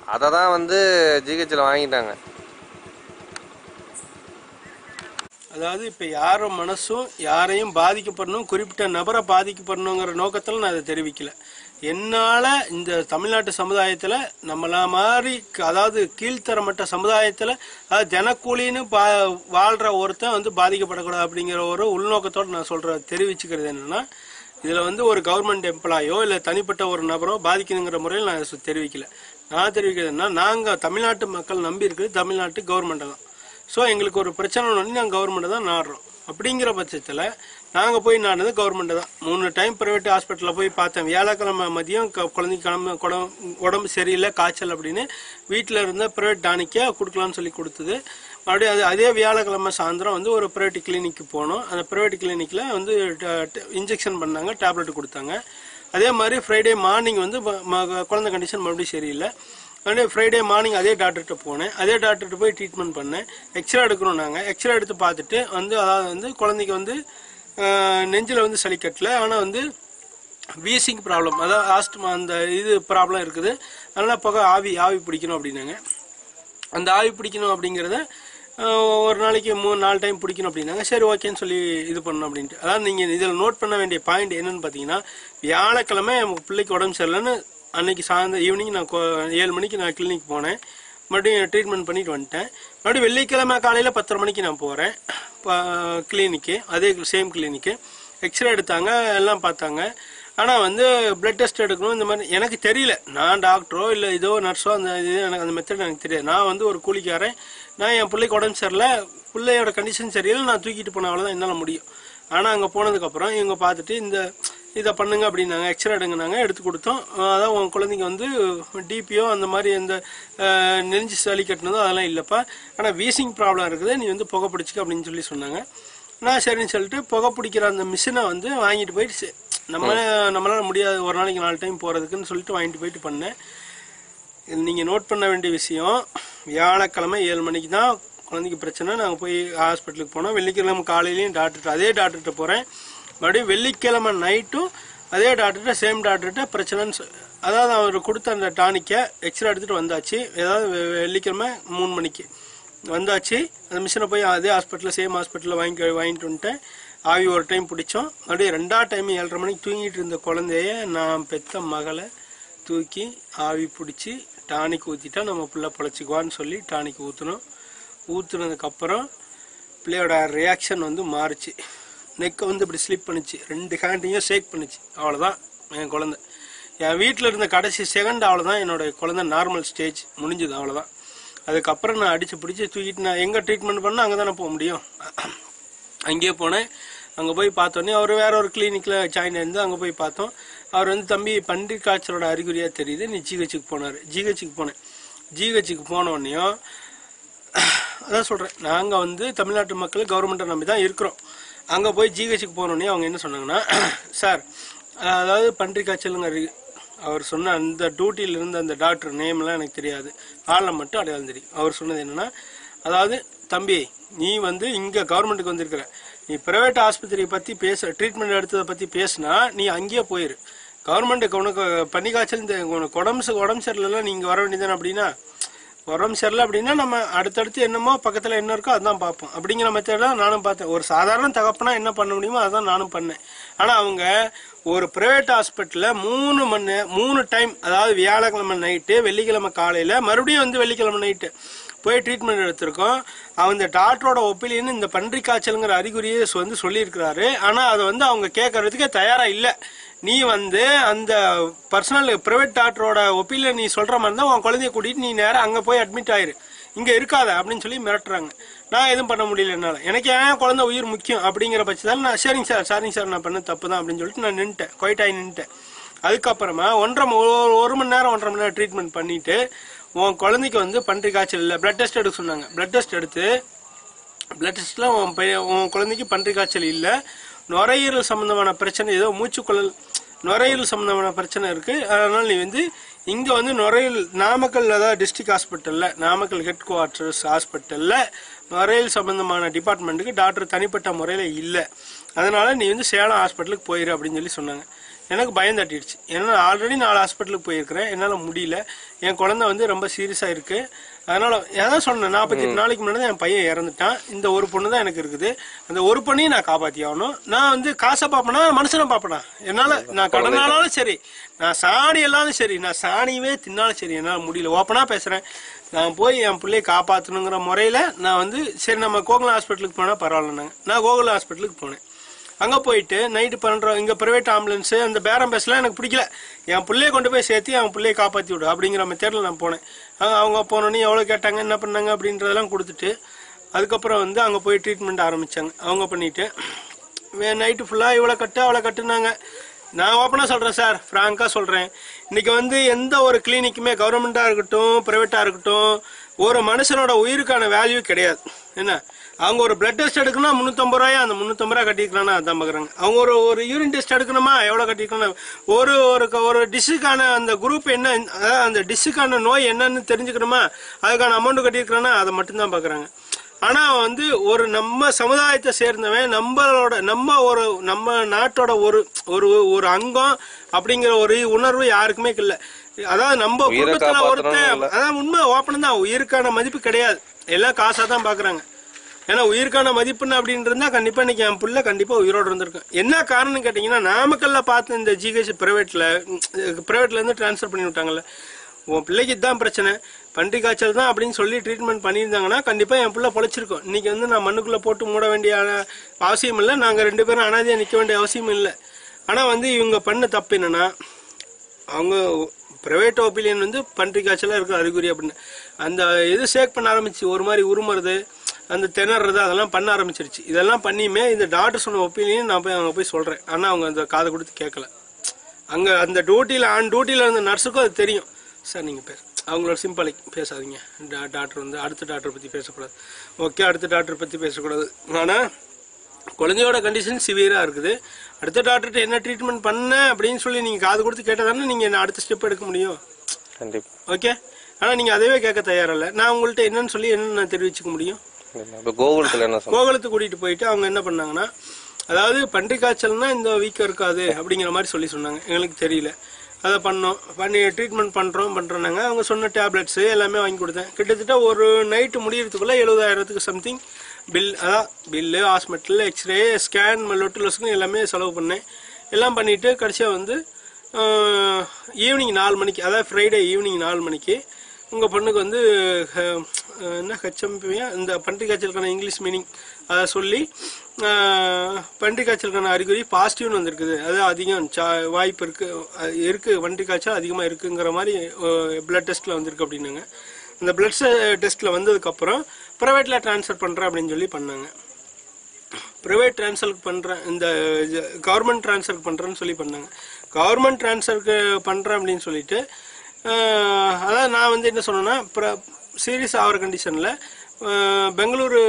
அதை தான் வந்து ஜிஹெச்சில் வாங்கிட்டாங்க அதாவது இப்போ யாரும் மனசும் யாரையும் பாதிக்கப்படணும் குறிப்பிட்ட நபரை பாதிக்கப்படணுங்கிற நோக்கத்தில் நான் அதை தெரிவிக்கல என்னால் இந்த தமிழ்நாட்டு சமுதாயத்தில் நம்மள மாதிரி க- அதாவது கீழ்த்தரமட்ட சமுதாயத்தில் அதாவது தினக்கூலின்னு பா வாழ்கிற ஒருத்தன் வந்து பாதிக்கப்படக்கூடாது அப்படிங்கிற ஒரு உள்நோக்கத்தோடு நான் சொல்கிற தெரிவிச்சுக்கிறது என்னென்னா இதில் வந்து ஒரு கவர்மெண்ட் எம்ப்ளாயோ இல்லை தனிப்பட்ட ஒரு நபரோ பாதிக்கணுங்கிற முறையில் நான் சு- தெரிவிக்கல நான் தெரிவிக்கிறதுனா நாங்கள் தமிழ்நாட்டு மக்கள் நம்பி இருக்குது தமிழ்நாட்டு கவர்மெண்ட்டை தான் ஸோ எங்களுக்கு ஒரு பிரச்சனை ஒன்று நாங்கள் கவர்மெண்ட்டை தான் நாடுறோம் அப்படிங்கிற பட்சத்தில் நாங்கள் போய் நாடுறது கவர்மெண்ட்டை தான் மூணு டைம் ப்ரைவேட் ஹாஸ்பிட்டலில் போய் பார்த்தேன் வியாழக்கிழமை மதியம் க- குழந்தைக்கு கிளம்ப குடம் உடம்பு சரியில்லை காய்ச்சல் அப்படின்னு வீட்டில் இருந்த ப்ரைவேட் டானிக்கை கொடுக்கலான்னு சொல்லி கொடுத்தது மறுபடியும் அது அதே வியாழக்கிழமை சாயந்தரம் வந்து ஒரு ப்ரைவேட் கிளினிக்கு போனோம் அந்த ப்ரைவேட் கிளினிக்கில் வந்து இன்ஜெக்ஷன் பண்ணாங்க டேப்லெட் கொடுத்தாங்க அதே மாதிரி ஃப்ரைடே மார்னிங் வந்து ம- ம- குழந்தை கண்டிஷன் மறுபடியும் சரியில்லை மறுபடியும் ஃப்ரைடே மார்னிங் அதே டாக்டர்கிட்ட போனேன் அதே டாக்டர்கிட்ட போய் ட்ரீட்மெண்ட் பண்ணேன் எக்ஸ்ரே எடுக்கணும் நாங்கள் எக்ஸ்ரே எடுத்து பார்த்துட்டு வந்து அதாவது வந்து குழந்தைக்கு வந்து நெஞ்சில் வந்து சளி கட்டல ஆனால் வந்து வீசிங் ப்ராப்ளம் அதாவது ஆஸ்ட்மா அந்த இது ப்ராப்ளம் இருக்குது அதனால் புகை ஆவி ஆவி பிடிக்கணும் அப்படின்னாங்க அந்த ஆவி பிடிக்கணும் அப்படிங்கிறத அஹ், ஒரு நாளைக்கு மூணு நாலு டைம் பிடிக்கணும் அப்படின்னாங்க சரி ஓகேன்னு சொல்லி இது பண்ணணும் அப்படின்ட்டு அதாவது நீங்கள் இதில் நோட் பண்ண வேண்டிய பாயிண்ட் என்னன்னு பார்த்தீங்கன்னா வியாழக்கிழமை என் பிள்ளைக்கு உடம்பு சரியில்லைன்னு அன்னைக்கு சாயந்தரம் ஈவினிங் நான் கொ- ஏழு மணிக்கு நான் கிளினிக் போனேன் மறுபடியும் ட்ரீட்மெண்ட் பண்ணிட்டு வந்துட்டேன் மறுபடியும் வெள்ளிக்கிழமை காலையில் பத்தரை மணிக்கு நான் போகிறேன் கிளினிக்கு அதே சேம் கிளினிக்கு எக்ஸ்ரே எடுத்தாங்க எல்லாம் பார்த்தாங்க ஆனால் வந்து பிளட் டெஸ்ட் எடுக்கணும் இந்த மாதிரி எனக்கு தெரியல நான் டாக்டரோ இல்லை இதோ நர்ஸோ அந்த இது எனக்கு அந்த மெத்தட் எனக்கு தெரியாது நான் வந்து ஒரு கூலிக்காரன் நான் என் பிள்ளைக்கு உடம்பு சரியில்லை பிள்ளையோட கண்டிஷன் சரியில்லை நான் தூக்கிட்டு போன அவ்வளோதான் என்னால் முடியும் ஆனால் அங்கே போனதுக்கப்புறம் இவங்க பார்த்துட்டு இந்த இதை பண்ணுங்க அப்படின்னாங்க எக்ஸ்ரே எடுங்கனாங்க எடுத்து கொடுத்தோம் அஹ் அதான் உன் குழந்தைங்க வந்து டிபிஓ அந்த மாதிரி எந்த அஹ், நெஞ்சு சளி கட்டினதோ அதெல்லாம் இல்லைப்பா ஆனால் வீசிங் ப்ராப்ளம் இருக்குது நீ வந்து புகை பிடிச்சிக்க அப்படின்னு சொல்லி சொன்னாங்க நான் சரின்னு சொல்லிட்டு புகை பிடிக்கிற அந்த மிஷினை வந்து வாங்கிட்டு போயிட்டு செ- நம்ம நம்மளால முடியாது ஒரு நாளைக்கு நாலு டைம் போகிறதுக்குன்னு சொல்லிட்டு வாங்கிட்டு போயிட்டு பண்ணேன் நீங்கள் நோட் பண்ண வேண்டிய விஷயம் வியாழக்கிழமை ஏழு மணிக்கு தான் குழந்தைக்கு பிரச்சனை நாங்கள் போய் ஹாஸ்பிட்டலுக்கு போனோம் வெள்ளிக்கிழமை காலையிலையும் டாக்டர்கிட்ட அதே டாக்டர்கிட்ட போகிறேன் மறுபடியும் வெள்ளிக்கிழமை நைட்டும் அதே டாக்டர்கிட்ட சேம் டாக்டர்கிட்ட பிரச்சனைன்னு சொ- அதாவது அவர் கொடுத்த அந்த டானிக்கை எக்ஸ்ரே எடுத்துகிட்டு வந்தாச்சு ஏதாவது வெ- வெள்ளிக்கிழமை மூணு மணிக்கு வந்தாச்சு அந்த மிஷினை போய் அதே ஹாஸ்பிட்டலில் சேம் ஹாஸ்பிட்டலில் வாங்கி வாங்கிட்டு வந்துட்டேன் ஆவி ஒரு டைம் பிடிச்சோம் மறுபடியும் ரெண்டாவது டைம் ஏழரை மணிக்கு தூங்கிட்டு இருந்த குழந்தைய நான் பெத்த மகளை தூக்கி ஆவி பிடிச்சி டானிக் ஊற்றிட்டா நம்ம பிள்ளை பொழைச்சிக்குவான்னு சொல்லி டானிக் ஊற்றணும் ஊற்றுனதுக்கப்புறம் பிள்ளையோட ரியாக்ஷன் வந்து மாறுச்சு நெக்கை வந்து இப்படி ஸ்லிப் பண்ணுச்சு ரெண்டு ஹேண்டையும் ஷேக் பண்ணுச்சு அவ்வளோதான் என் குழந்தை என் வீட்டில் இருந்த கடைசி செகண்ட் அவ்வளோதான் என்னோட குழந்தை நார்மல் ஸ்டேஜ் முடிஞ்சுது அவ்வளோதான் அதுக்கப்புறம் நான் அடித்து பிடிச்சி தூக்கிட்டு நான் எங்கே ட்ரீட்மெண்ட் பண்ணால் அங்கே தானே போக முடியும் அங்கேயே போனேன் அங்கே போய் பார்த்தோன்னே அவர் வேற ஒரு கிளினிக்கில் ஜாயின் ஆயிருந்து அங்கே போய் பார்த்தோம் அவர் வந்து தம்பி பன்றி காய்ச்சலோட அறிகுறியாக தெரியுது நீ ஜிஹெச்சுக்கு போனார் ஜிஹெச்சுக்கு போனேன் ஜிஹெச்சுக்கு போன உடனேயும் அதான் சொல்கிறேன் நாங்கள் வந்து தமிழ்நாட்டு மக்கள் கவர்மெண்ட்டை நம்பி தான் இருக்கிறோம் அங்கே போய் ஜிஹெச்சுக்கு போனோடனே அவங்க என்ன சொன்னாங்கன்னா சார் அதாவது பன்றி காய்ச்சலுங்க இருக்கு. அவர் சொன்ன அந்த டியூட்டியில் இருந்த அந்த டாக்டர் நேம்லாம் எனக்கு தெரியாது ஆளை மட்டும் அடையாளம் தெரியும் அவர் சொன்னது என்னன்னா அதாவது தம்பி நீ வந்து இங்கே கவர்மெண்ட்டுக்கு வந்திருக்கிற நீ பிரைவேட் ஆஸ்பத்திரியை பற்றி பேச ட்ரீட்மெண்ட் எடுத்ததை பற்றி பேசுனா நீ அங்கேயே போயிரு கவர்மெண்ட்டுக்கு உனக்கு பன்னி காய்ச்சல் இந்த உனக்கு உடம்பு ச- உடம்பு சரியில்லைன்னா நீங்கள் வர வேண்டியதானே அப்படின்னா உடம்பு சரியில்லை அப்படின்னா நம்ம அடுத்தடுத்து என்னமோ பக்கத்தில் என்ன இருக்கோ அதான் பார்ப்போம் அப்படிங்கிற மெத்தட் தான் நானும் பார்த்தேன் ஒரு சாதாரண தகப்பனா என்ன பண்ண முடியுமோ அதான் நானும் பண்ணேன் ஆனால் அவங்க ஒரு ப்ரைவேட் ஹாஸ்பிட்டலில் மூணு மணி நே- மூணு டைம் அதாவது வியாழக்கிழமை நைட்டு வெள்ளிக்கிழமை காலையில் மறுபடியும் வந்து வெள்ளிக்கிழமை நைட்டு போய் ட்ரீட்மெண்ட் எடுத்திருக்கோம் அந்த டாக்டரோட ஒப்பீனியன் இந்த பன்றி காய்ச்சலுங்கிற அறிகுறியை சொ- வந்து சொல்லியிருக்கிறாரு ஆனால் அதை வந்து அவங்க கேட்கறதுக்கே தயாராக இல்லை நீ வந்து அந்த பர்சனல் ப்ரைவேட் டாக்டரோட ஒப்பீனியன் நீ சொல்கிற மாதிரி தான் உன் குழந்தைய கூட்டிகிட்டு நீ நேராக அங்கே போய் அட்மிட் ஆயிரு இங்கே இருக்காத அப்படின்னு சொல்லி மிரட்டுறாங்க நான் எதுவும் பண்ண முடியல என்னால் எனக்கு ஏன் குழந்தை உயிர் முக்கியம் அப்படிங்கிற பட்சத்தால் நான் சரிங்க சார் சரிங்க சார் நான் பண்ண தப்பு தான் அப்படின்னு சொல்லிட்டு நான் நின்ட்டேன் குவைட்டாகி நின்ட்டேன் அதுக்கப்புறமா ஒன்றரை ம- ஒரு ஒரு மணி நேரம் ஒன்றரை மணி நேரம் ட்ரீட்மெண்ட் பண்ணிட்டு உன் குழந்தைக்கு வந்து பன்றி காய்ச்சல் இல்லை பிளட் டெஸ்ட் எடுக்க சொன்னாங்க பிளட் டெஸ்ட் எடுத்து பிளட் டெஸ்ட்டில் உன் பையன் உன் குழந்தைக்கு பன்றி காய்ச்சல் இல்லை நுரையீரல் சம்மந்தமான பிரச்சனை ஏதோ மூச்சுக்குழல் நுரையீரல் சம்மந்தமான பிரச்சனை இருக்குது அதனால் நீ வந்து இங்கே வந்து நுரையீரல் நாமக்கல் அதாவது டிஸ்ட்ரிக்ட் ஹாஸ்பிட்டலில் நாமக்கல் ஹெட் குவார்ட்டர்ஸ் ஹாஸ்பிட்டலில் நுரையீரல் சம்மந்தமான டிபார்ட்மெண்ட்டுக்கு டாக்டர் தனிப்பட்ட முறையில் இல்லை அதனால் நீ வந்து சேலம் ஹாஸ்பிட்டலுக்கு போயிரு அப்படின்னு சொல்லி சொன்னாங்க எனக்கு பயம் தட்டிடுச்சு ஏன்னா ஆல்ரெடி நாலு ஹாஸ்பிட்டலுக்கு போயிருக்கிறேன் என்னால் முடியல என் குழந்தை வந்து ரொம்ப சீரியஸாக இருக்கு அதனால எதான் சொன்னேன் நாற்பத்தி எட்டு நாளைக்கு முன்னாடி தான் என் பையன் இறந்துட்டான் இந்த ஒரு பொண்ணு தான் எனக்கு இருக்குது அந்த ஒரு பொண்ணையும் நான் காப்பாற்றி ஆகணும் நான் வந்து காசை பார்ப்பேனா மனுஷனை பார்ப்பேனா என்னால் நான் கடனாலும் சரி நான் சாணி எல்லாரும் சரி நான் சாணியவே தின்னாலும் சரி என்னால் முடியல ஓப்பனாக பேசுகிறேன் நான் போய் என் பிள்ளையை காப்பாற்றணுங்கிற முறையில் நான் வந்து சரி நம்ம கோகுலம் ஹாஸ்பிட்டலுக்கு போனால் பரவாயில்லனாங்க நான் கோகுலம் ஹாஸ்பிட்டலுக்கு போனேன் அங்கே போயிட்டு நைட்டு பண்ணுறோம் இங்கே ப்ரைவேட் ஆம்புலன்ஸு அந்த பேரம் பேசலாம் எனக்கு பிடிக்கல என் பிள்ளைய கொண்டு போய் சேர்த்து என் பிள்ளைய காப்பாற்றி விடு அப்படிங்கிற மெத்தேடில் நான் போனேன் அங்க அவங்க போனோன்னே எவ்வளோ கேட்டாங்க என்ன பண்ணாங்க அப்படின்றதெல்லாம் கொடுத்துட்டு அதுக்கப்புறம் வந்து அங்கே போய் ட்ரீட்மெண்ட் ஆரம்பித்தாங்க அவங்க பண்ணிட்டு நைட்டு ஃபுல்லாக இவ்வளோ கட்டு அவ்வளோ கட்டுனாங்க நான் ஓப்பனாக சொல்கிறேன் சார் ஃப்ராங்காக சொல்கிறேன் இன்னைக்கு வந்து எந்த ஒரு கிளினிக்குமே கவர்மெண்ட்டாக இருக்கட்டும் ப்ரைவேட்டாக இருக்கட்டும் ஒரு மனுஷனோட உயிருக்கான வேல்யூ கிடையாது என்ன அவங்க ஒரு பிளட் டெஸ்ட் எடுக்கணும் முந்நூற்றம்பது ரூபாயா அந்த முந்நூற்றம்பது ரூபா கட்டிக்கலாம்னா அதான் பார்க்குறாங்க அவங்க ஒரு ஒரு யூரின் டெஸ்ட் எடுக்கணுமா எவ்வளோ கட்டிக்கலாம் ஒரு ஒரு க- ஒரு டிஷ்ஷுக்கான அந்த குரூப் என்ன அதாவது அந்த டிஷ்ஷுக்கான நோய் என்னன்னு தெரிஞ்சுக்கணுமா அதுக்கான அமௌண்ட் கட்டியிருக்கிறானா அதை மட்டும்தான் பார்க்குறாங்க ஆனா வந்து ஒரு நம்ம சமுதாயத்தை சேர்ந்தவன் நம்மளோட நம்ம ஒரு நம்ம நாட்டோட ஒரு ஒரு ஒரு அங்கம் அப்படிங்கிற ஒரு உணர்வு யாருக்குமே இல்ல அதாவது நம்ம உயிரை குடும்பத்துல காப்பாத்தணும்னு ஒருத்தன் இல்ல. அதான் உண்மை ஓப்பனம் தான் உயிருக்கான மதிப்பு கிடையாது எல்லாம் காசா தான் பாக்குறாங்க ஏன்னா உயிருக்கான மதிப்புன்னு அப்படின்னு இருந்தா கண்டிப்பா இன்னைக்கு என் புள்ள கண்டிப்பா உயிரோட இருந்திருக்கும் என்ன காரணம் கேட்டீங்கன்னா நாமக்கல்ல பார்த்து இந்த ஜிஹெச் பிரைவேட்ல பிரைவேட்ல இருந்து டிரான்ஸ்ஃபர் பண்ணி விட்டாங்கல்ல உன் பிள்ளைக்கு இதுதான் பிரச்சனை பன்றி காய்ச்சல் தான் அப்படின்னு சொல்லி ட்ரீட்மெண்ட் பண்ணியிருந்தாங்கன்னா கண்டிப்பா என் பிள்ளை பொழைச்சிருக்கும் இன்னைக்கு வந்து நான் மண்ணுக்குள்ள போட்டு மூட வேண்டிய அ- அவசியம் இல்லை நாங்க ரெண்டு பேரும் அனாதையா நிக்க வேண்டிய அவசியம் இல்லை ஆனா வந்து இவங்க பண்ண தப்பு என்னன்னா அவங்க ப்ரைவேட் ஒப்பீனியன் வந்து பன்றி காய்ச்சலாக இருக்கிற அறிகுறி அப்படின்னு அந்த இது ஷேக் பண்ண ஆரம்பிச்சு ஒரு மாதிரி உருமுறது அந்த திணறது அதெல்லாம் பண்ண ஆரம்பிச்சிருச்சு இதெல்லாம் பண்ணியுமே இந்த டாக்டர் சொன்ன ஒப்பீனியன் நான் போய் அங்கே போய் சொல்கிறேன் ஆனால் அவங்க அந்த காதை கொடுத்து கேட்கல அங்கே அந்த டியூட்டியில் ஆன் டியூட்டியில் இருந்த நர்ஸுக்கும் அது தெரியும் சார் நீங்கள் பேர் அவங்களோட சிம்பாலிக் பேசாதீங்க டா- டாக்டர் வந்து அடுத்த டாக்டரை பற்றி பேசக்கூடாது ஓகே அடுத்த டாக்டர் பற்றி பேசக்கூடாது ஆனால் குழந்தையோட கண்டிஷன் சிவியராக இருக்குது அடுத்த டாக்டர்கிட்ட என்ன ட்ரீட்மெண்ட் பண்ண அப்படின்னு சொல்லி நீங்கள் காது கொடுத்து கேட்டால் தானே நீங்கள் என்ன அடுத்த ஸ்டெப் எடுக்க முடியும் கண்டிப்பா ஓகே ஆனால் நீங்கள் அதவே கேட்க தயாரில்ல நான் உங்கள்கிட்ட என்னன்னு சொல்லி என்ன நான் தெரிவிச்சுக்க முடியும் இப்ப கோகுலத்துல என்ன சொன்ன கோகுலத்துக்கு கூட்டிகிட்டு போயிட்டு அவங்க என்ன பண்ணாங்கன்னா அதாவது பன்றி காய்ச்சல்னா இந்த வீக்கம் இருக்காது அப்படிங்கிற மாதிரி சொல்லி சொன்னாங்க எங்களுக்கு தெரியல அதை பண்ணோம் பண்ணி ட்ரீட்மெண்ட் பண்ணுறோம் பண்ணுறோன்னாங்க அவங்க சொன்ன டேப்லெட்ஸு எல்லாமே வாங்கி கொடுத்தேன் கிட்டத்தட்ட ஒரு நைட்டு முடியறதுக்குள்ளே எழுபதாயிரத்துக்கு சம்திங் பில் அதான் பில்லு ஹாஸ்பிட்டல் எக்ஸ்ரே ஸ்கேன் லொட்டு எல்லாமே செலவு பண்ணேன் எல்லாம் பண்ணிவிட்டு கடைசியாக வந்து ஈவினிங் நாலு மணிக்கு அதாவது ஃப்ரைடே ஈவினிங் நாலு மணிக்கு உங்கள் பொண்ணுக்கு வந்து அஹ், அஹ், என்ன ஹெச்எம்பியா இந்த பன்றி காய்ச்சலுக்கான இங்கிலீஷ் மீனிங் அதை சொல்லி அஹ், பன்றி காய்ச்சலுக்கான அறிகுறி பாசிட்டிவ்னு வந்திருக்குது அது அதிகம் சா- வாய்ப்பு இருக்கு அஹ், இருக்கு பன்றி காய்ச்சல் அதிகமாக இருக்குங்கிற மாதிரி பிளட் டெஸ்ட்டில் வந்திருக்கு அப்படின்னாங்க இந்த பிளட் டெஸ்ட்டில் வந்ததுக்கப்புறம் ப்ரைவேட்டில் ட்ரான்ஸ்ஃபர் பண்ணுறேன் அப்படின்னு சொல்லி பண்ணாங்க ப்ரைவேட் ட்ரான்ஸ்ஃபருக்கு பண்ணுறேன் இந்த கவர்மெண்ட் ட்ரான்ஸ்ஃபர் பண்ணுறேன்னு சொல்லி பண்ணாங்க கவர்மெண்ட் ட்ரான்ஸ்ஃபருக்கு பண்ணுறேன் அப்படின்னு சொல்லிட்டு ஆஹ், அதான் நான் வந்து என்ன சொன்னேன்னா சீரியஸ் ஆகிற கண்டிஷனில் பெங்களூரு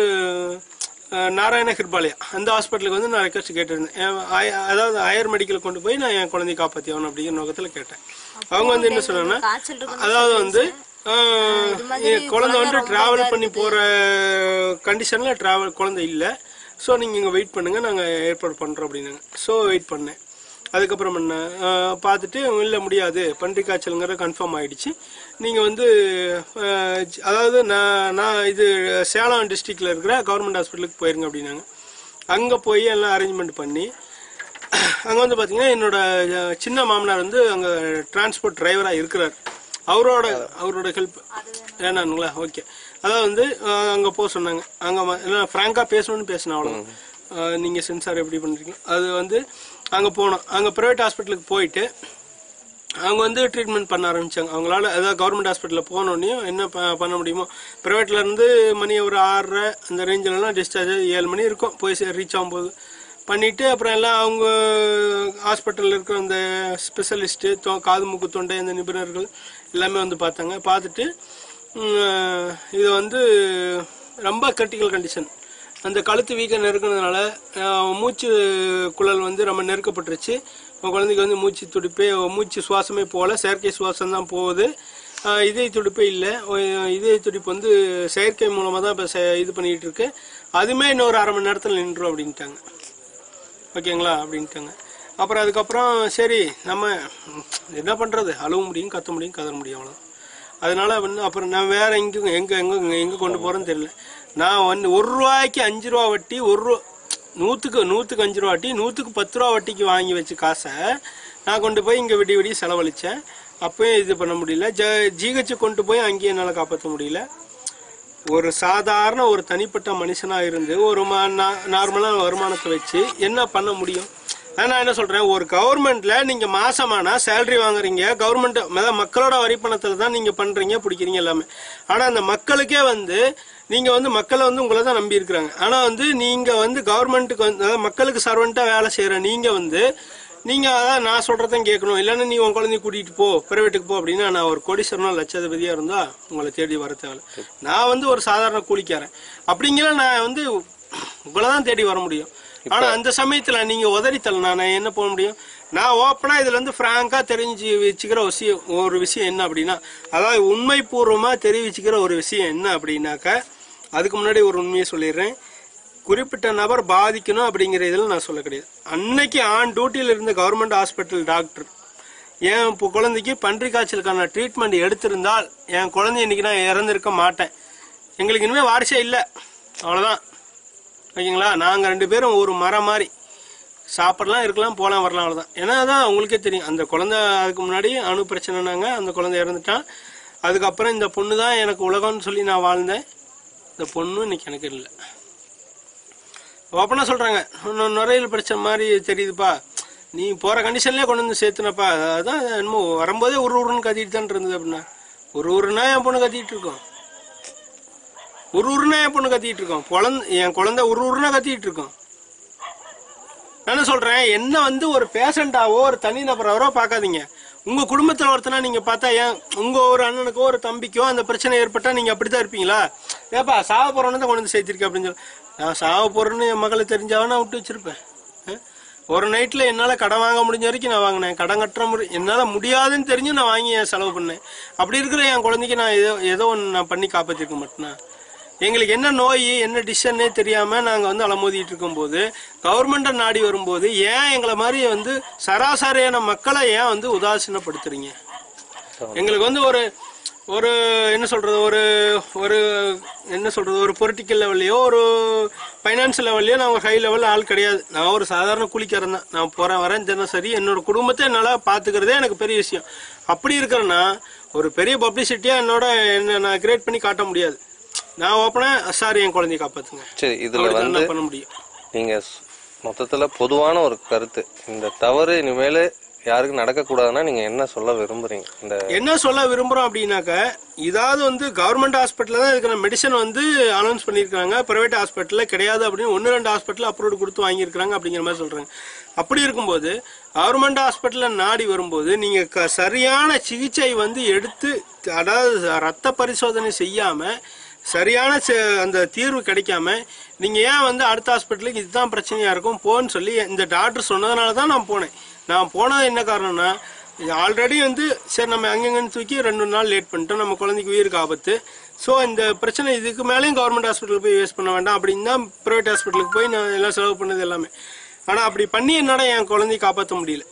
ஆஹ், நாராயண ஹிர்பாலயா அந்த ஹாஸ்பிட்டலுக்கு வந்து நான் ரெக்வஸ்ட் கேட்டிருந்தேன் என் ஆய- அதாவது ஹையர் மெடிக்கல் கொண்டு போய் நான் என் குழந்தைய காப்பாற்றி ஆகணும் அப்படிங்கிற நோக்கத்தில் கேட்டேன் அவங்க வந்து என்ன சொன்னாங்கன்னா காய்ச்சல் இருக்குன்னு அதாவது வந்து ஆஹ், என் குழந்தை வந்து டிராவல் பண்ணி போற கண்டிஷன்ல டிராவல் குழந்தை இல்லை ஸோ நீங்க இங்க வெயிட் பண்ணுங்க நாங்க ஏற்பாடு பண்றோம் அப்படின்னாங்க ஸோ வெயிட் பண்ணேன் அதுக்கப்புறம் என்ன ஆஹ், பார்த்துட்டு இல்லை முடியாது பன்றி காய்ச்சலுங்கிற கன்ஃபார்ம் ஆயிடுச்சு நீங்கள் வந்து ஆஹ், ஜ- அதாவது நான் நான் இது சேலம் டிஸ்ட்ரிக்டில் இருக்கிற கவர்மெண்ட் ஹாஸ்பிட்டலுக்கு போயிருங்க அப்படின்னாங்க அங்கே போய் எல்லாம் அரேஞ்ச்மெண்ட் பண்ணி அங்கே வந்து பார்த்தீங்கன்னா என்னோட அஹ், சின்ன மாமனார் வந்து அங்கே டிரான்ஸ்போர்ட் டிரைவராக இருக்கிறார் அவரோட அவரோட ஹெல்ப் வேணானுங்களா ஓகே அதாவது வந்து அங்கே போக சொன்னாங்க அங்கே ஃப்ராங்காக பேசணும்னு பேசினேன் அவ்வளோ நீங்கள் சென்சார் எப்படி பண்ணுறீங்க அது வந்து அங்கே போனோம் அங்கே ப்ரைவேட் ஹாஸ்பிட்டலுக்கு போயிட்டு அவங்க வந்து ட்ரீட்மெண்ட் பண்ண ஆரம்பிச்சாங்க அவங்களால அதாவது கவர்மெண்ட் ஹாஸ்பிட்டலில் போனோடனையும் என்ன ப- பண்ண முடியுமோ ப்ரைவேட்ல இருந்து மணி ஒரு ஆறரை அந்த ரேஞ்சிலலாம் டிஸ்சார்ஜ் ஏழு மணி இருக்கும் போய் ரீச் ஆகும்போது பண்ணிட்டு அப்புறம் எல்லாம் அவங்க ஹாஸ்பிட்டலில் இருக்கிற அந்த ஸ்பெஷலிஸ்ட்டு தொ காது மூக்கு தொண்டை அந்த நிபுணர்கள் எல்லாமே வந்து பார்த்தாங்க பார்த்துட்டு உம், இது வந்து ரொம்ப கிரிட்டிக்கல் கண்டிஷன் அந்த கழுத்து வீக்கம் நெருக்கினதுனால அஹ், மூச்சு குழல் வந்து ரொம்ப நெருக்கப்பட்டுருச்சு உங்க குழந்தைக்கு வந்து மூச்சு துடிப்பே மூச்சு சுவாசமே போகல செயற்கை சுவாசம் தான் போகுது அஹ், இதய துடிப்பே இல்லை இதய துடிப்பு வந்து செயற்கை மூலமாக தான் இப்போ இது பண்ணிட்டு இருக்கு அதுமே இன்னொரு அரை மணி நேரத்தில் நின்றும் அப்படின்ட்டாங்க ஓகேங்களா அப்படின்ட்டாங்க அப்புறம் அதுக்கப்புறம் சரி நம்ம ம், என்ன பண்ணுறது அழுவ முடியும் கத்த முடியும் கதற முடியும் அவ்வளோதான் அதனால வந்து அப்புறம் நான் வேற எங்கே எங்கே எங்கே எங்கே கொண்டு போகிறேன்னு தெரியல நான் வந்து ஒரு ரூபாய்க்கு அஞ்சு ரூபா வட்டி ஒரு ரூபா நூற்றுக்கு நூற்றுக்கு அஞ்சு ரூபா வட்டி நூற்றுக்கு பத்து ரூபா வட்டிக்கு வாங்கி வச்ச காசை நான் கொண்டு போய் இங்கே விடி விடி செலவழித்தேன் அப்பயும் இது பண்ண முடியல ஜ ஜிஹெச் கொண்டு போய் அங்கேயும் என்னால் காப்பாற்ற முடியல ஒரு சாதாரண ஒரு தனிப்பட்ட மனுஷனாக இருந்து ஒரு ம நார்மலான வருமானத்தை வச்சு என்ன பண்ண முடியும் அதான் நான் என்ன சொல்கிறேன் ஒரு கவர்மெண்ட்டில் நீங்கள் மாசமானா சேலரி வாங்குறீங்க கவர்மெண்ட் அதாவது மக்களோட வரி பணத்தில் தான் நீங்கள் பண்ணுறீங்க பிடிக்கிறீங்க எல்லாமே ஆனால் அந்த மக்களுக்கே வந்து நீங்கள் வந்து மக்களை வந்து உங்களை தான் நம்பி இருக்கிறாங்க ஆனால் வந்து நீங்கள் வந்து கவர்மெண்ட்டுக்கு வந்து அதாவது மக்களுக்கு சர்வெண்ட்டாக வேலை செய்கிற நீங்கள் வந்து நீங்கள் அதான் நான் சொல்கிறதையும் கேட்கணும் இல்லைன்னா நீ உன் குழந்தைய கூட்டிகிட்டு போ பிரைவேட்டுக்கு போ அப்படின்னா நான் ஒரு கோடீஸ்வரனா லட்சாதிபதியாக இருந்தால் உங்களை தேடி வர தேவை நான் வந்து ஒரு சாதாரண கூலிக்காரன் அப்படிங்கிற நான் வந்து உங்களை தான் தேடி வர முடியும் ஆனால் அந்த சமயத்தில் நீங்கள் உதறித்தல் நான் என்ன போக முடியும் நான் ஓப்பனாக இதில் வந்து ஃப்ராங்காக தெரிஞ்சு வச்சுக்கிற விஷயம் ஒரு விஷயம் என்ன அப்படின்னா அதாவது உண்மைபூர்வமாக தெரிவிச்சுக்கிற ஒரு விஷயம் என்ன அப்படின்னாக்கா அதுக்கு முன்னாடி ஒரு உண்மையை சொல்லிடுறேன் குறிப்பிட்ட நபர் பாதிக்கணும் அப்படிங்கிற இதில் நான் சொல்ல கிடையாது அன்னைக்கு ஆன் டியூட்டியில் இருந்த கவர்மெண்ட் ஹாஸ்பிட்டல் டாக்டர் என் இப்போ குழந்தைக்கு பன்றி காய்ச்சலுக்கான ட்ரீட்மெண்ட் எடுத்திருந்தால் என் குழந்தை இன்னைக்கு நான் இறந்திருக்க மாட்டேன் எங்களுக்கு இனிமேல் வாரிசே இல்லை அவ்வளோதான் ஓகேங்களா நாங்கள் ரெண்டு பேரும் ஒரு மரம் மாதிரி சாப்பிடலாம் இருக்கலாம் போகலாம் வரலாம் அவ்வளோதான் ஏன்னா அதான் உங்களுக்கே தெரியும் அந்த குழந்தை அதுக்கு முன்னாடி அணு பிரச்சனைனாங்க அந்த குழந்தை இறந்துட்டான் அதுக்கப்புறம் இந்த பொண்ணு தான் எனக்கு உலகம்னு சொல்லி நான் வாழ்ந்தேன் இந்த பொண்ணு இன்னைக்கு எனக்கு இல்லை ஓப்பனாக சொல்கிறாங்க இன்னும் நுரையீரல் பிரச்சனை மாதிரி தெரியுதுப்பா நீ போகிற கண்டிஷன்லேயே கொண்டு வந்து சேர்த்துனப்பா அதான் என்னமோ வரும்போதே ஒரு ஊருன்னு கத்திட்டு தான் இருந்தது அப்படின்னா ஒரு ஊருனா என் பொண்ணு கத்திட்டு இருக்கோம் ஒரு ஊருனா என் பொண்ணு கத்திட்டு இருக்கோம் குழந்தை என் குழந்தை ஒரு ஊருனா கத்திட்டு இருக்கோம் நான் என்ன சொல்றேன் என்ன வந்து ஒரு பேஷண்டாவோ ஒரு தனி நபராவோ பார்க்காதீங்க உங்க குடும்பத்துல ஒருத்தனா நீங்க பார்த்தா ஏன் உங்க ஒரு அண்ணனுக்கோ ஒரு தம்பிக்கோ அந்த பிரச்சனை ஏற்பட்டா நீங்க அப்படித்தான் இருப்பீங்களா ஏப்பா சாவ போறோன்னு தான் கொண்டு வந்து சேர்த்திருக்கேன் அப்படின்னு சொல்லி நான் சாவ போறேன்னு என் மகளை தெரிஞ்சாவ நான் விட்டு வச்சிருப்பேன் அஹ்? ஒரு நைட்ல என்னால கடன் வாங்க முடிஞ்ச வரைக்கும் நான் வாங்கினேன் கடன் கட்டுற முடி என்னால முடியாதுன்னு தெரிஞ்சும் நான் வாங்கி என் செலவு பண்ணேன் அப்படி இருக்கிற என் குழந்தைக்கு நான் ஏதோ ஏதோ ஒன்று நான் பண்ணி காப்பாத்திருக்க மாட்டேனா எங்களுக்கு என்ன நோய் என்ன டிஷ்ஷன்னே தெரியாம நாங்க வந்து அலமோதிட்டு இருக்கும்போது கவர்மெண்ட்டை நாடி வரும்போது ஏன் எங்களை மாதிரி வந்து சராசரியான மக்களை ஏன் வந்து உதாசீனப்படுத்துறீங்க எங்களுக்கு வந்து ஒரு ஒரு என்ன சொல்றது ஒரு ஒரு என்ன சொல்றது ஒரு பொலிட்டிக்கல் லெவல்லையோ ஒரு ஃபைனான்ஸ் லெவல்லையோ நான் ஒரு ஹை லெவல் ஆள் கிடையாது நான் ஒரு சாதாரண கூலிக்காரன் தான் நான் போறேன் வரேன் தினசரி என்னோட குடும்பத்தை என்னால் பார்த்துக்கிறதே எனக்கு பெரிய விஷயம் அப்படி இருக்கிறேன்னா ஒரு பெரிய பப்ளிசிட்டியா என்னோட என்ன நான் கிரியேட் பண்ணி காட்ட முடியாது நான் ஓப்பனா சாரி என் குழந்தைய காப்பாத்துங்க சரி இதுல அப்படிதான் வந்து நான் பண்ண முடியும் நீங்க ஸ்- மொத்தத்துல பொதுவான ஒரு கருத்து இந்த தவறு இனிமேல் யாருக்கும் நடக்கக்கூடாதுன்னா நீங்க என்ன சொல்ல விரும்புறீங்க இந்த என்ன சொல்ல விரும்புறோம் அப்படின்னாக்க இதாவது வந்து கவர்மெண்ட் ஹாஸ்பிட்டலில் தான் இருக்கிற மெடிசன் வந்து அனௌன்ஸ் பண்ணியிருக்காங்க பிரைவேட் ஹாஸ்பிட்டலில் கிடையாது அப்படின்னு ஒன்று ரெண்டு ஹாஸ்பிட்டல் அப்ரூவ் கொடுத்து வாங்கியிருக்காங்க அப்படிங்கிற மாதிரி சொல்றாங்க அப்படி இருக்கும்போது கவர்மெண்ட் ஹாஸ்பிட்டலில் நாடி வரும்போது நீங்கள் க சரியான சிகிச்சை வந்து எடுத்து அதாவது ரத்த பரிசோதனை செய்யாமல் சரியான ச- அந்த தீர்வு கிடைக்காம நீங்க ஏன் வந்து அடுத்த ஹாஸ்பிட்டலுக்கு இதுதான் பிரச்சனையா இருக்கும் போன்னு சொல்லி இந்த டாக்டர் சொன்னதுனால தான் நான் போனேன் நான் போனது என்ன காரணம்னா ஆல்ரெடி வந்து சரி நம்ம அங்கங்கன்னு தூக்கி ரெண்டு நாள் லேட் பண்ணிட்டோம் நம்ம குழந்தைக்கு உயிருக்கு ஆபத்து ஸோ இந்த பிரச்சனை இதுக்கு மேலேயும் கவர்மெண்ட் ஹாஸ்பிட்டலுக்கு போய் வேஸ்ட் பண்ண வேண்டாம் அப்படின்னு தான் ப்ரைவேட் ஹாஸ்பிட்டலுக்கு போய் நான் எல்லாம் செலவு பண்ணது எல்லாமே ஆனால் அப்படி பண்ணி என்னால் என் குழந்தைய காப்பாற்ற முடியல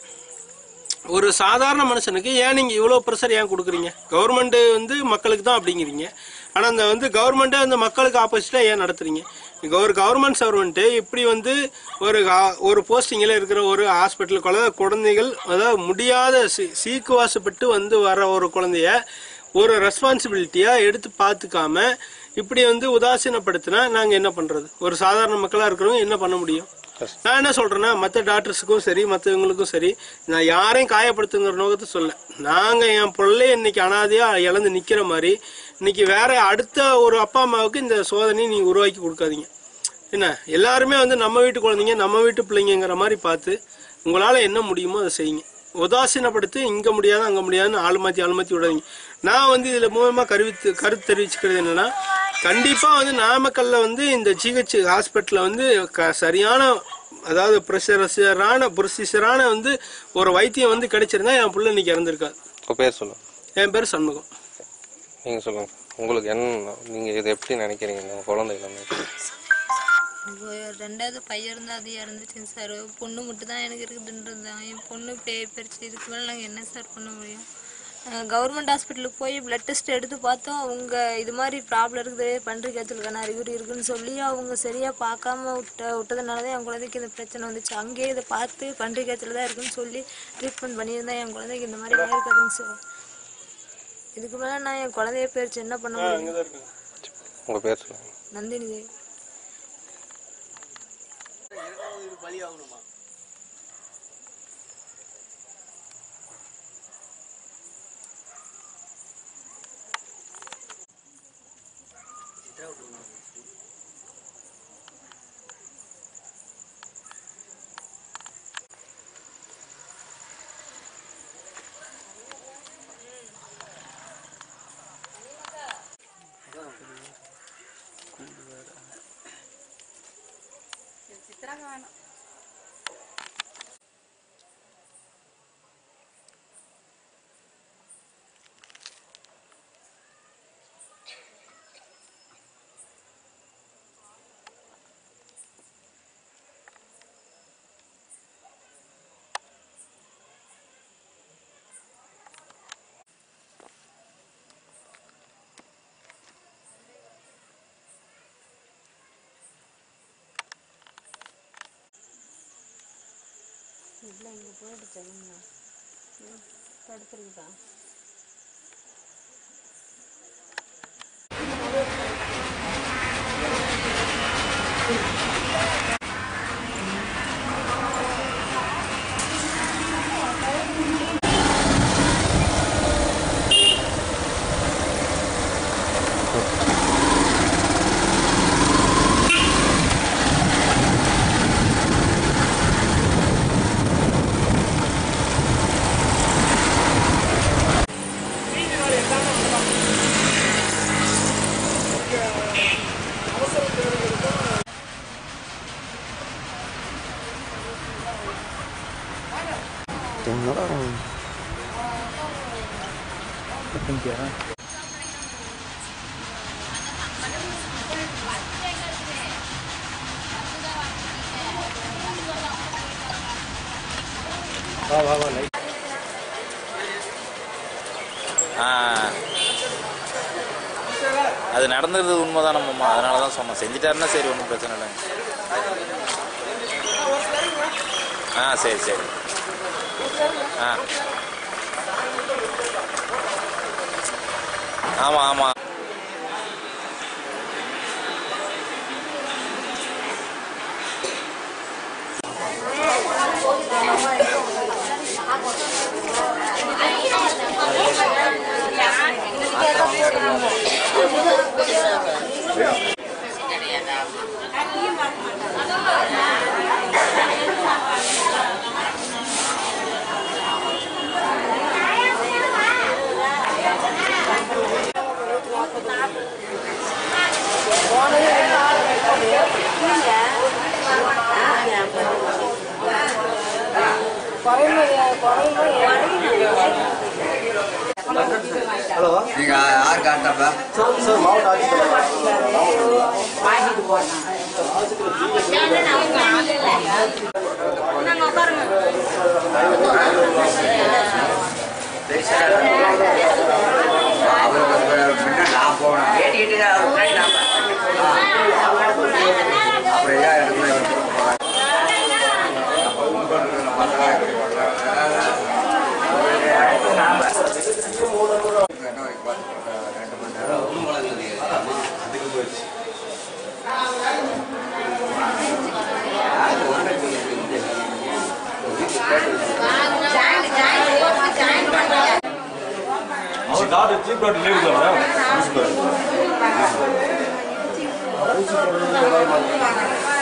ஒரு சாதாரண மனுஷனுக்கு ஏன் நீங்க இவ்வளவு ப்ரெஷர் ஏன் கொடுக்குறீங்க கவர்மெண்ட் வந்து மக்களுக்கு தான் அப்படிங்கிறீங்க ஆனா அந்த வந்து கவர்மெண்ட்டே அந்த மக்களுக்கு ஆப்போசிட்டா ஏன் நடத்துறீங்க இங்க ஒரு கவர்மெண்ட் சர்வெண்ட் இப்படி வந்து ஒரு ஆ- ஒரு போஸ்டிங்கில் இருக்கிற ஒரு ஹாஸ்பிட்டல் குழந்தை குழந்தைகள் அதாவது முடியாத சீ- சீக்குவாசப்பட்டு வந்து வர ஒரு குழந்தைய ஒரு ரெஸ்பான்சிபிலிட்டியா எடுத்து பார்த்துக்காம இப்படி வந்து உதாசீனப்படுத்தினா நாங்க என்ன பண்றது ஒரு சாதாரண மக்களா இருக்கிறவங்க என்ன பண்ண முடியும் நான் என்ன சொல்றேன்னா மற்ற டாக்டர்ஸுக்கும் சரி மற்றவங்களுக்கும் சரி நான் யாரையும் காயப்படுத்துங்கிற நோக்கத்தை சொல்ல நாங்க என் பிள்ளைய இன்னைக்கு அனாதையா இழந்து நிக்கிற மாதிரி இன்னைக்கு வேற அடுத்த ஒரு அப்பா அம்மாவுக்கு இந்த சோதனையை நீங்க உருவாக்கி கொடுக்காதீங்க என்ன எல்லாருமே வந்து நம்ம வீட்டு குழந்தைங்க நம்ம வீட்டு பிள்ளைங்கிற மாதிரி பார்த்து உங்களால என்ன முடியுமோ அதை செய்யுங்க உதாசீனப்படுத்தி இங்க முடியாது அங்க முடியாதுன்னு ஆள் மாத்தி ஆள் மாத்தி விடாதீங்க நான் வந்து இதுல மூலமா கருவித்து கருத்து தெரிவிச்சுக்கிறது என்னன்னா கண்டிப்பா வந்து நாமக்கல்ல வந்து இந்த ஜிஹெச் ஹாஸ்பிட்டல்ல வந்து க- சரியான அதாவது ப்ரொசீஜரான ப்ரொசீஜரான வந்து ஒரு வைத்தியம் வந்து கிடைச்சிருந்தா என் புள்ள இன்னைக்கு இறந்திருக்காது உங்க பேர் சொல்லுங்க என் பேர் சண்முகம் நீங்க சொல்லுங்க உங்களுக்கு என்ன நீங்க இதை எப்படி நினைக்கிறீங்க இந்த குழந்தை எல்லாமே எனக்கு ஒரு ரெண்டாவது பையன் இருந்தால் அது இறந்துச்சுங்க சார் பொண்ணு மட்டும் தான் எனக்கு இருக்குதுன்றது தான் என் பொண்ணு பே பிரிச்சு இதுக்கு மேலே நாங்கள் என்ன சார் பண்ண முடியும் கவர்மெண்ட் ஹாஸ்பிட்டலுக்கு போய் பிளட் டெஸ்ட் எடுத்து பார்த்தோம் அவங்க இது மாதிரி ப்ராப்ளம் இருக்குது பன்றி காய்ச்சலுக்கான அறிகுறி இருக்குன்னு சொல்லி அவங்க சரியாக பார்க்காம விட்ட விட்டதுனால தான் என் குழந்தைக்கு இந்த பிரச்சனை வந்துச்சு அங்கேயே இதை பார்த்து பன்றி காய்ச்சல் தான் இருக்குன்னு சொல்லி ட்ரீட்மெண்ட் பண்ணியிருந்தா என் குழந்தைக்கு இந்த மாதிரி ஆயிருக்காதுங்க சார் இதுக்கு மேலே நான் என் குழந்தைய பேரிச்சு என்ன பண்ண முடியும் அங்கதான் இருக்காங்க உங்கள் பேர் சொல்லுங்கள் நந்தினி தேவி இல்லை இங்கே போயிடுச்சு படுத்துருக்குதா ஆ. அது நடந்தது உண்மைதான் நம்மம்மா அதனால தான் சொன்னோம் செஞ்சுட்டாருன்னா சரி ஒன்றும் பிரச்சனை இல்லைங்க ஆ சரி சரி ஆ ஆமாம் ஆமாம் நீங்க யார் காட்டப்ப அவருக்கு முன்ன நான் போனேன் அப்புறம் ஏன் இடத்துல இவர் கொடுக்க போறாரு? அப்ப உங்களுக்கு நம்ம பசங்க இப்படி பண்றாங்க. என்ன வரைக்கும் பார்த்து, ரெண்டு மணி நேரம் அவர் doctor chief doctor leave madam